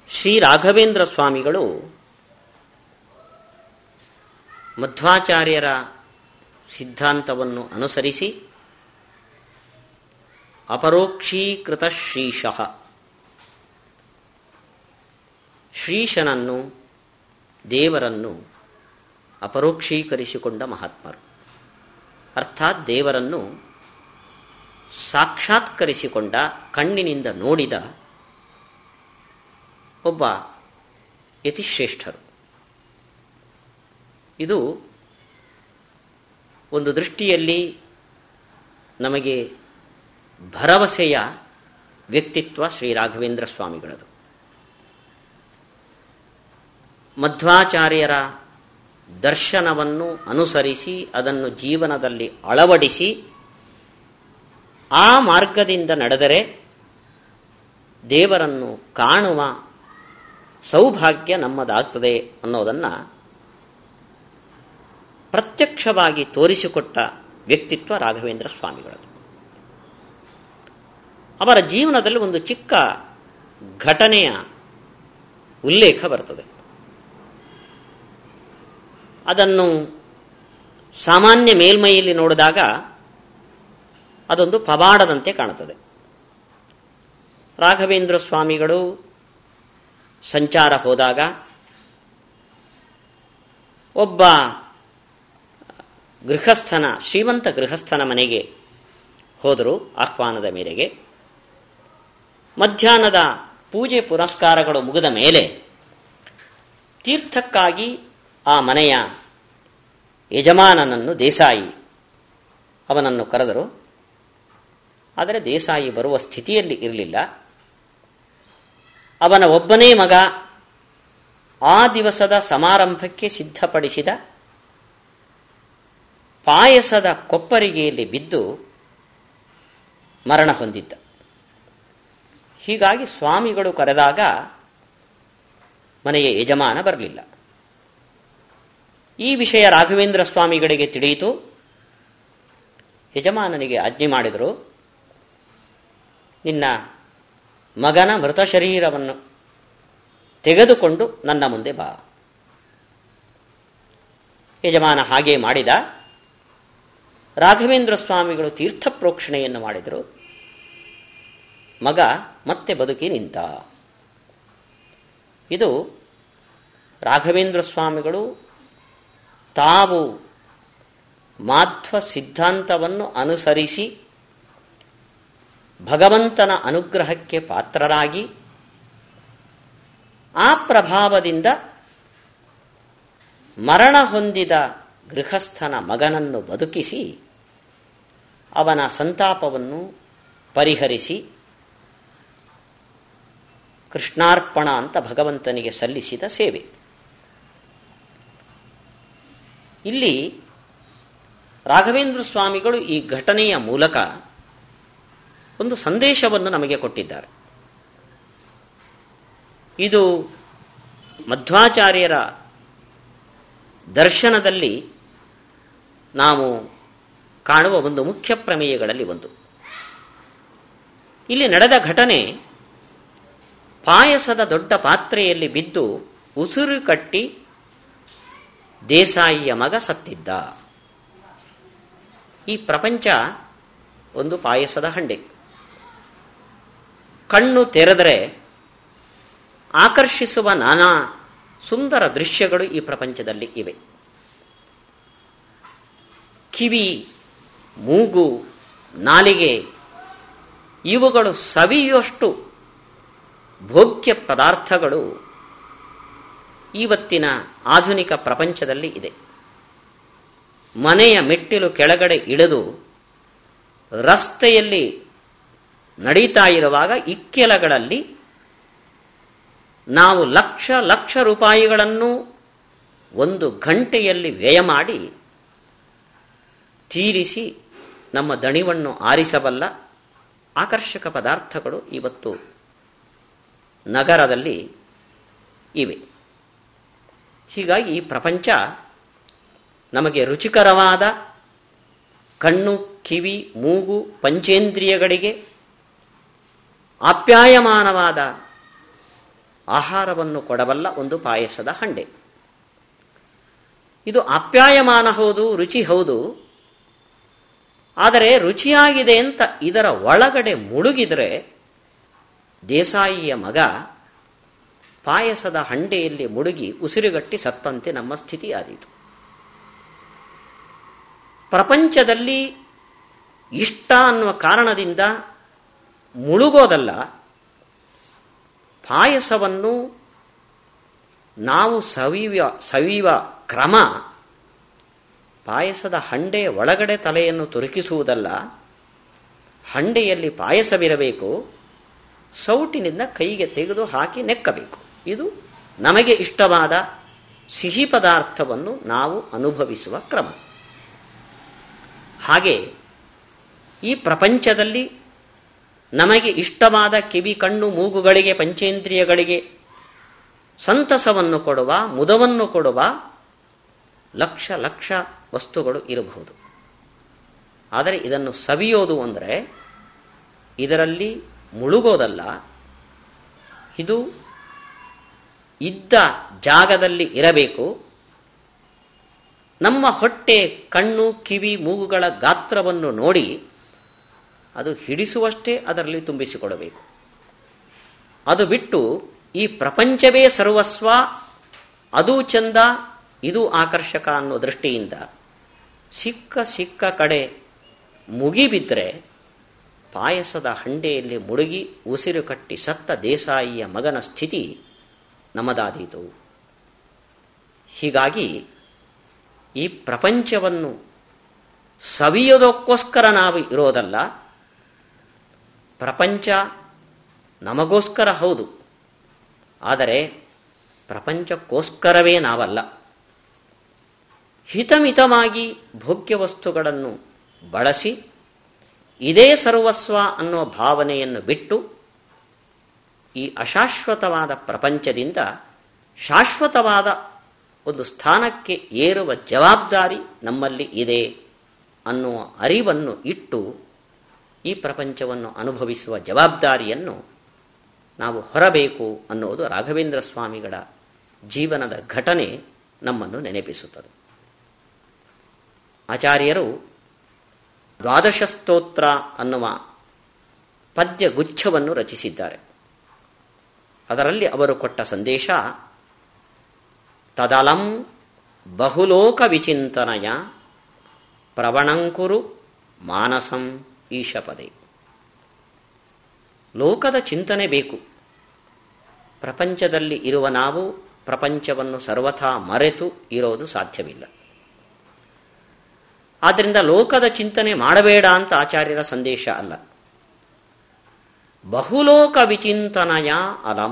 ಶ್ರೀ ರಾಘವೇಂದ್ರ ಸ್ವಾಮಿಗಳು ಮಧ್ವಾಚಾರ್ಯರ ಸಿದ್ಧಾಂತವನ್ನು ಅನುಸರಿಸಿ ಅಪರೋಕ್ಷೀಕೃತ ಶ್ರೀಶಃ ಶ್ರೀಶನನ್ನು ದೇವರನ್ನು ಅಪರೋಕ್ಷೀಕರಿಸಿಕೊಂಡ ಮಹಾತ್ಮರು ಅರ್ಥಾತ್ ದೇವರನ್ನು ಸಾಕ್ಷಾತ್ಕರಿಸಿಕೊಂಡ ಕಣ್ಣಿನಿಂದ ನೋಡಿದ ಒಬ್ಬ ಯತಿಶ್ರೇಷ್ಠರು ಇದು ಒಂದು ದೃಷ್ಟಿಯಲ್ಲಿ ನಮಗೆ ಭರವಸೆಯ ವ್ಯಕ್ತಿತ್ವ ಶ್ರೀ ರಾಘವೇಂದ್ರ ಸ್ವಾಮಿಗಳದು ಮಧ್ವಾಚಾರ್ಯರ ದರ್ಶನವನ್ನು ಅನುಸರಿಸಿ ಅದನ್ನು ಜೀವನದಲ್ಲಿ ಅಳವಡಿಸಿ ಆ ಮಾರ್ಗದಿಂದ ನಡೆದರೆ ದೇವರನ್ನು ಕಾಣುವ ಸೌಭಾಗ್ಯ ನಮ್ಮದಾಗ್ತದೆ ಅನ್ನೋದನ್ನು ಪ್ರತ್ಯಕ್ಷವಾಗಿ ತೋರಿಸಿಕೊಟ್ಟ ವ್ಯಕ್ತಿತ್ವ ರಾಘವೇಂದ್ರ ಸ್ವಾಮಿಗಳದು ಅವರ ಜೀವನದಲ್ಲಿ ಒಂದು ಚಿಕ್ಕ ಘಟನೆಯ ಉಲ್ಲೇಖ ಬರ್ತದೆ ಅದನ್ನು ಸಾಮಾನ್ಯ ಮೇಲ್ಮೈಯಲ್ಲಿ ನೋಡಿದಾಗ ಅದೊಂದು ಪವಾಡದಂತೆ ಕಾಣುತ್ತದೆ ರಾಘವೇಂದ್ರ ಸ್ವಾಮಿಗಳು ಸಂಚಾರ ಹೋದಾಗ ಒಬ್ಬ ಗೃಹಸ್ಥನ ಶ್ರೀಮಂತ ಗೃಹಸ್ಥನ ಮನೆಗೆ ಹೋದರು ಆಹ್ವಾನದ ಮೇರೆಗೆ ಮಧ್ಯಾಹ್ನದ ಪೂಜೆ ಪುರಸ್ಕಾರಗಳು ಮುಗಿದ ಮೇಲೆ ತೀರ್ಥಕ್ಕಾಗಿ ಆ ಮನೆಯ ಯಜಮಾನನನ್ನು ದೇಸಾಯಿ ಅವನನ್ನು ಕರೆದರು ಆದರೆ ದೇಸಾಯಿ ಬರುವ ಸ್ಥಿತಿಯಲ್ಲಿ ಇರಲಿಲ್ಲ ಅವನ ಒಬ್ಬನೇ ಮಗ ಆ ದಿವಸದ ಸಮಾರಂಭಕ್ಕೆ ಸಿದ್ಧಪಡಿಸಿದ ಪಾಯಸದ ಕೊಪ್ಪರಿಗೆಯಲ್ಲಿ ಬಿದ್ದು ಮರಣ ಹೊಂದಿದ್ದ ಹೀಗಾಗಿ ಸ್ವಾಮಿಗಳು ಕರೆದಾಗ ಮನೆಯ ಯಜಮಾನ ಬರಲಿಲ್ಲ ಈ ವಿಷಯ ರಾಘವೇಂದ್ರ ಸ್ವಾಮಿಗಳಿಗೆ ತಿಳಿಯಿತು ಯಜಮಾನನಿಗೆ ಆಜ್ಞೆ ಮಾಡಿದರು ನಿನ್ನ ಮಗನ ಮೃತ ಶರೀರವನ್ನು ತೆಗೆದುಕೊಂಡು ನನ್ನ ಮುಂದೆ ಬಾ ಯಜಮಾನ ಹಾಗೆ ಮಾಡಿದ ರಾಘವೇಂದ್ರ ಸ್ವಾಮಿಗಳು ತೀರ್ಥ ಪ್ರೋಕ್ಷಣೆಯನ್ನು ಮಾಡಿದರು ಮಗ ಮತ್ತೆ ಬದುಕಿ ನಿಂತ ಇದು ರಾಘವೇಂದ್ರ ಸ್ವಾಮಿಗಳು ತಾವು ಮಾಧ್ವ ಸಿದ್ಧಾಂತವನ್ನು ಅನುಸರಿಸಿ ಭಗವಂತನ ಅನುಗ್ರಹಕ್ಕೆ ಪಾತ್ರರಾಗಿ ಆ ಪ್ರಭಾವದಿಂದ ಮರಣ ಹೊಂದಿದ ಗೃಹಸ್ಥನ ಮಗನನ್ನು ಬದುಕಿಸಿ ಅವನ ಸಂತಾಪವನ್ನು ಪರಿಹರಿಸಿ ಕೃಷ್ಣಾರ್ಪಣ ಅಂತ ಭಗವಂತನಿಗೆ ಸಲ್ಲಿಸಿದ ಸೇವೆ ಇಲ್ಲಿ ರಾಘವೇಂದ್ರ ಸ್ವಾಮಿಗಳು ಈ ಘಟನೆಯ ಮೂಲಕ ಒಂದು ಸಂದೇಶವನ್ನು ನಮಗೆ ಕೊಟ್ಟಿದ್ದಾರೆ ಇದು ಮಧ್ವಾಚಾರ್ಯರ ದರ್ಶನದಲ್ಲಿ ನಾವು ಕಾಣುವ ಒಂದು ಮುಖ್ಯ ಪ್ರಮೇಯಗಳಲ್ಲಿ ಒಂದು ಇಲ್ಲಿ ನಡೆದ ಘಟನೆ ಪಾಯಸದ ದೊಡ್ಡ ಪಾತ್ರೆಯಲ್ಲಿ ಬಿದ್ದು ಉಸಿರು ಕಟ್ಟಿ ದೇಸಾಯಿಯ ಮಗ ಸತ್ತಿದ್ದ ಈ ಪ್ರಪಂಚ ಒಂದು ಪಾಯಸದ ಹಂಡೆ ಕಣ್ಣು ತೆರೆದರೆ ಆಕರ್ಷಿಸುವ ನಾನಾ ಸುಂದರ ದೃಶ್ಯಗಳು ಈ ಪ್ರಪಂಚದಲ್ಲಿ ಇವೆ ಕಿವಿ ಮೂಗು ನಾಲಿಗೆ ಇವುಗಳು ಸವಿಯುವಷ್ಟು ಭೋಗ್ಯ ಪದಾರ್ಥಗಳು ಇವತ್ತಿನ ಆಧುನಿಕ ಪ್ರಪಂಚದಲ್ಲಿ ಇದೆ ಮನೆಯ ಮೆಟ್ಟಿಲು ಕೆಳಗಡೆ ಇಳಿದು ರಸ್ತೆಯಲ್ಲಿ ನಡೀತಾ ಇರುವಾಗ ಇಕ್ಕೆಲಗಳಲ್ಲಿ ನಾವು ಲಕ್ಷ ಲಕ್ಷ ರೂಪಾಯಿಗಳನ್ನು ಒಂದು ಗಂಟೆಯಲ್ಲಿ ವ್ಯಯ ಮಾಡಿ ತೀರಿಸಿ ನಮ್ಮ ದಣಿವನ್ನು ಆರಿಸಬಲ್ಲ ಆಕರ್ಷಕ ಪದಾರ್ಥಗಳು ಇವತ್ತು ನಗರದಲ್ಲಿ ಇವೆ ಹೀಗಾಗಿ ಈ ಪ್ರಪಂಚ ನಮಗೆ ರುಚಿಕರವಾದ ಕಣ್ಣು ಕಿವಿ ಮೂಗು ಪಂಚೇಂದ್ರಿಯಗಳಿಗೆ ಆಪ್ಯಾಯಮಾನವಾದ ಆಹಾರವನ್ನು ಕೊಡಬಲ್ಲ ಒಂದು ಪಾಯಸದ ಹಂಡೆ ಇದು ಆಪ್ಯಾಯಮಾನ ಹೌದು ರುಚಿ ಹೌದು ಆದರೆ ರುಚಿಯಾಗಿದೆ ಅಂತ ಇದರ ಒಳಗಡೆ ಮುಳುಗಿದರೆ ದೇಸಾಯಿಯ ಮಗ ಪಾಯಸದ ಹಂಡೆಯಲ್ಲಿ ಮುಳುಗಿ ಉಸಿರುಗಟ್ಟಿ ಸತ್ತಂತೆ ನಮ್ಮ ಸ್ಥಿತಿ ಆದೀತು ಪ್ರಪಂಚದಲ್ಲಿ ಇಷ್ಟ ಅನ್ನುವ ಕಾರಣದಿಂದ ಮುಳುಗೋದಲ್ಲ ಪಾಯಸವನ್ನು ನಾವು ಸವಿವ ಸವಿಯುವ ಕ್ರಮ ಪಾಯಸದ ಹಂಡೆಯ ಒಳಗಡೆ ತಲೆಯನ್ನು ತುರುಕಿಸುವುದಲ್ಲ ಹಂಡೆಯಲ್ಲಿ ಪಾಯಸವಿರಬೇಕು ಸೌಟಿನಿಂದ ಕೈಗೆ ತೆಗೆದು ಹಾಕಿ ನೆಕ್ಕಬೇಕು ಇದು ನಮಗೆ ಇಷ್ಟವಾದ ಸಿಹಿ ಪದಾರ್ಥವನ್ನು ನಾವು ಅನುಭವಿಸುವ ಕ್ರಮ ಹಾಗೆ ಈ ಪ್ರಪಂಚದಲ್ಲಿ ನಮಗೆ ಇಷ್ಟವಾದ ಕಿವಿ ಕಣ್ಣು ಮೂಗುಗಳಿಗೆ ಪಂಚೇಂದ್ರಿಯಗಳಿಗೆ ಸಂತಸವನ್ನು ಕೊಡುವ ಮುದವನ್ನು ಕೊಡುವ ಲಕ್ಷ ಲಕ್ಷ ವಸ್ತುಗಳು ಇರಬಹುದು ಆದರೆ ಇದನ್ನು ಸವಿಯೋದು ಅಂದರೆ ಇದರಲ್ಲಿ ಮುಳುಗೋದಲ್ಲ ಇದು ಇದ್ದ ಜಾಗದಲ್ಲಿ ಇರಬೇಕು ನಮ್ಮ ಹೊಟ್ಟೆ ಕಣ್ಣು ಕಿವಿ ಮೂಗುಗಳ ಗಾತ್ರವನ್ನು ನೋಡಿ ಅದು ಹಿಡಿಸುವಷ್ಟೇ ಅದರಲ್ಲಿ ತುಂಬಿಸಿಕೊಡಬೇಕು ಅದು ಬಿಟ್ಟು ಈ ಪ್ರಪಂಚವೇ ಸರ್ವಸ್ವ ಅದು ಚಂದ ಇದು ಆಕರ್ಷಕ ಅನ್ನೋ ದೃಷ್ಟಿಯಿಂದ ಸಿಕ್ಕ ಸಿಕ್ಕ ಕಡೆ ಮುಗಿಬಿದ್ದರೆ ಪಾಯಸದ ಹಂಡೆಯಲ್ಲಿ ಮುಳುಗಿ ಉಸಿರು ಕಟ್ಟಿ ಸತ್ತ ದೇಸಾಯಿಯ ಮಗನ ಸ್ಥಿತಿ ನಮ್ಮದಾದೀತು ಹೀಗಾಗಿ ಈ ಪ್ರಪಂಚವನ್ನು ಸವಿಯೋದಕ್ಕೋಸ್ಕರ ನಾವು ಇರೋದಲ್ಲ ಪ್ರಪಂಚ ನಮಗೋಸ್ಕರ ಹೌದು ಆದರೆ ಪ್ರಪಂಚಕ್ಕೋಸ್ಕರವೇ ನಾವಲ್ಲ ಹಿತಮಿತವಾಗಿ ಭೋಗ್ಯ ವಸ್ತುಗಳನ್ನು ಬಳಸಿ ಇದೇ ಸರ್ವಸ್ವ ಅನ್ನೋ ಭಾವನೆಯನ್ನು ಬಿಟ್ಟು ಈ ಅಶಾಶ್ವತವಾದ ಪ್ರಪಂಚದಿಂದ ಶಾಶ್ವತವಾದ ಒಂದು ಸ್ಥಾನಕ್ಕೆ ಏರುವ ಜವಾಬ್ದಾರಿ ನಮ್ಮಲ್ಲಿ ಇದೆ ಅನ್ನುವ ಅರಿವನ್ನು ಇಟ್ಟು ಈ ಪ್ರಪಂಚವನ್ನು ಅನುಭವಿಸುವ ಜವಾಬ್ದಾರಿಯನ್ನು ನಾವು ಹೊರಬೇಕು ಅನ್ನೋದು ರಾಘವೇಂದ್ರ ಸ್ವಾಮಿಗಳ ಜೀವನದ ಘಟನೆ ನಮ್ಮನ್ನು ನೆನಪಿಸುತ್ತದೆ ಆಚಾರ್ಯರು ದ್ವಾದಶ ಸ್ತೋತ್ರ ಅನ್ನುವ ಪದ್ಯ ಗುಚ್ಛವನ್ನು ರಚಿಸಿದ್ದಾರೆ ಅದರಲ್ಲಿ ಅವರು ಕೊಟ್ಟ ಸಂದೇಶ ತದಲಂ ಬಹುಲೋಕ ವಿಚಿಂತನಯ ಪ್ರವಣಂಕುರು ಮಾನಸಂ ಈಶಪದೆ ಲೋಕದ ಚಿಂತನೆ ಬೇಕು ಪ್ರಪಂಚದಲ್ಲಿ ಇರುವ ನಾವು ಪ್ರಪಂಚವನ್ನು ಸರ್ವಥಾ ಮರೆತು ಇರೋದು ಸಾಧ್ಯವಿಲ್ಲ ಆದ್ದರಿಂದ ಲೋಕದ ಚಿಂತನೆ ಮಾಡಬೇಡ ಅಂತ ಆಚಾರ್ಯರ ಸಂದೇಶ ಅಲ್ಲ ಬಹುಲೋಕ ವಿಚಿಂತನಯ ಅಲಂ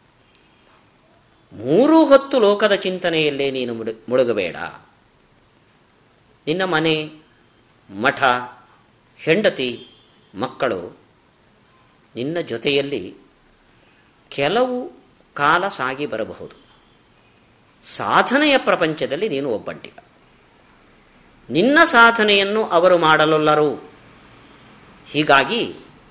ಮೂರು ಹೊತ್ತು ಲೋಕದ ಚಿಂತನೆಯಲ್ಲೇ ನೀನು ಮುಳುಗಬೇಡ ನಿನ್ನ ಮನೆ ಮಠ ಹೆಂಡತಿ ಮಕ್ಕಳು ನಿನ್ನ ಜೊತೆಯಲ್ಲಿ ಕೆಲವು ಕಾಲ ಸಾಗಿ ಬರಬಹುದು ಸಾಧನೆಯ ಪ್ರಪಂಚದಲ್ಲಿ ನೀನು ಒಬ್ಬಂಟಿಗ ನಿನ್ನ ಸಾಧನೆಯನ್ನು ಅವರು ಮಾಡಲೊಲ್ಲರು ಹೀಗಾಗಿ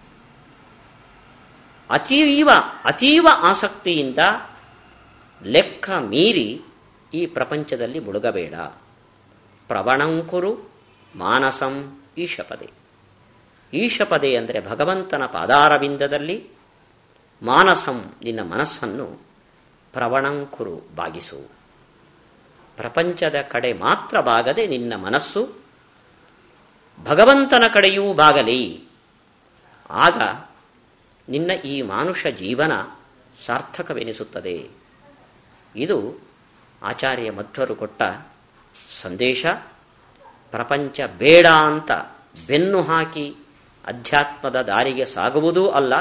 ಅತೀವ ಅತೀವ ಆಸಕ್ತಿಯಿಂದ ಲೆಕ್ಕ ಮೀರಿ ಈ ಪ್ರಪಂಚದಲ್ಲಿ ಮುಳುಗಬೇಡ ಪ್ರವಣಂಕುರು ಮಾನಸಂ ಈಶಪದೆ ಈಶಪದೆ ಅಂದರೆ ಭಗವಂತನ ಪಾದಾರವಿಂದದಲ್ಲಿ ಮಾನಸಂ ನಿನ್ನ ಮನಸ್ಸನ್ನು ಪ್ರವಣಂಕುರು ಬಾಗಿಸು ಪ್ರಪಂಚದ ಕಡೆ ಮಾತ್ರ ಬಾಗದೆ ನಿನ್ನ ಮನಸ್ಸು ಭಗವಂತನ ಕಡೆಯೂ ಬಾಗಲಿ ಆಗ ನಿನ್ನ ಈ ಮಾನುಷ ಜೀವನ ಸಾರ್ಥಕವೆನಿಸುತ್ತದೆ ಇದು ಆಚಾರ್ಯ ಮಧ್ವರು ಕೊಟ್ಟ ಸಂದೇಶ ಪ್ರಪಂಚ ಬೇಡ ಅಂತ ಬೆನ್ನು ಹಾಕಿ ಅಧ್ಯಾತ್ಮದ ದಾರಿಗೆ ಸಾಗುವುದೂ ಅಲ್ಲ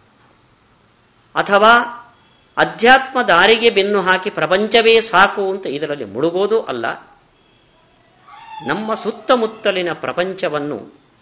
ಅಥವಾ ಅಧ್ಯಾತ್ಮ ದಾರಿಗೆ ಬೆನ್ನು ಹಾಕಿ ಪ್ರಪಂಚವೇ ಸಾಕು ಅಂತ ಇದರಲ್ಲಿ ಮುಳುಗೋದೂ ಅಲ್ಲ ನಮ್ಮ ಸುತ್ತಮುತ್ತಲಿನ ಪ್ರಪಂಚವನ್ನು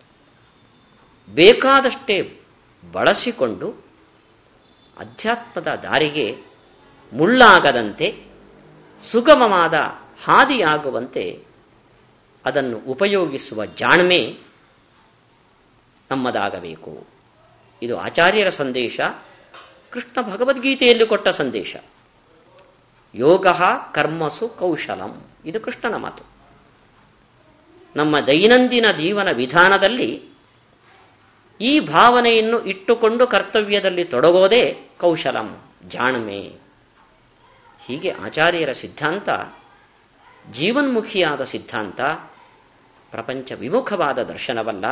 ಬೇಕಾದಷ್ಟೇ ಬಳಸಿಕೊಂಡು ಅಧ್ಯಾತ್ಮದ ದಾರಿಗೆ ಮುಳ್ಳಾಗದಂತೆ ಸುಗಮವಾದ ಹಾದಿಯಾಗುವಂತೆ ಅದನ್ನು ಉಪಯೋಗಿಸುವ ಜಾಣ್ಮೆ ನಮ್ಮದಾಗಬೇಕು ಇದು ಆಚಾರ್ಯರ ಸಂದೇಶ ಕೃಷ್ಣ ಭಗವದ್ಗೀತೆಯಲ್ಲಿ ಕೊಟ್ಟ ಸಂದೇಶ ಯೋಗ ಕರ್ಮಸು ಕೌಶಲಂ ಇದು ಕೃಷ್ಣನ ಮಾತು ನಮ್ಮ ದೈನಂದಿನ ಜೀವನ ವಿಧಾನದಲ್ಲಿ ಈ ಭಾವನೆಯನ್ನು ಇಟ್ಟುಕೊಂಡು ಕರ್ತವ್ಯದಲ್ಲಿ ತೊಡಗೋದೇ ಕೌಶಲಂ ಜಾಣ್ಮೆ ಹೀಗೆ ಆಚಾರ್ಯರ ಸಿದ್ಧಾಂತ ಜೀವನ್ಮುಖಿಯಾದ ಸಿದ್ಧಾಂತ ಪ್ರಪಂಚ ವಿಮುಖವಾದ ದರ್ಶನವಲ್ಲ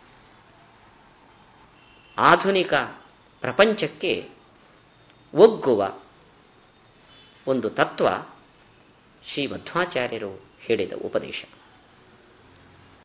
ಆಧುನಿಕ ಪ್ರಪಂಚಕ್ಕೆ ಒಗ್ಗುವ ಒಂದು ತತ್ವ ಶ್ರೀ ಮಧ್ವಾಚಾರ್ಯರು ಹೇಳಿದ ಉಪದೇಶ